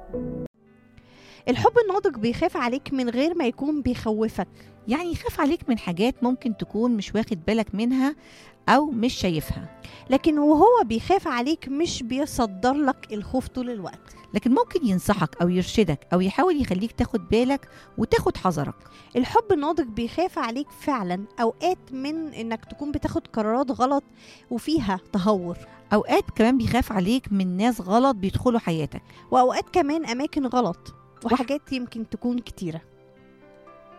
الحب الناضج بيخاف عليك من غير ما يكون بيخوفك يعني يخاف عليك من حاجات ممكن تكون مش واخد بالك منها أو مش شايفها لكن وهو بيخاف عليك مش بيصدر لك الخوف طول الوقت لكن ممكن ينصحك أو يرشدك أو يحاول يخليك تاخد بالك وتاخد حذرك الحب الناضج بيخاف عليك فعلا اوقات من انك تكون بتاخد قرارات غلط وفيها تهور أوقات كمان بيخاف عليك من ناس غلط بيدخلوا حياتك واوقات كمان اماكن غلط وحاجات يمكن تكون كتيره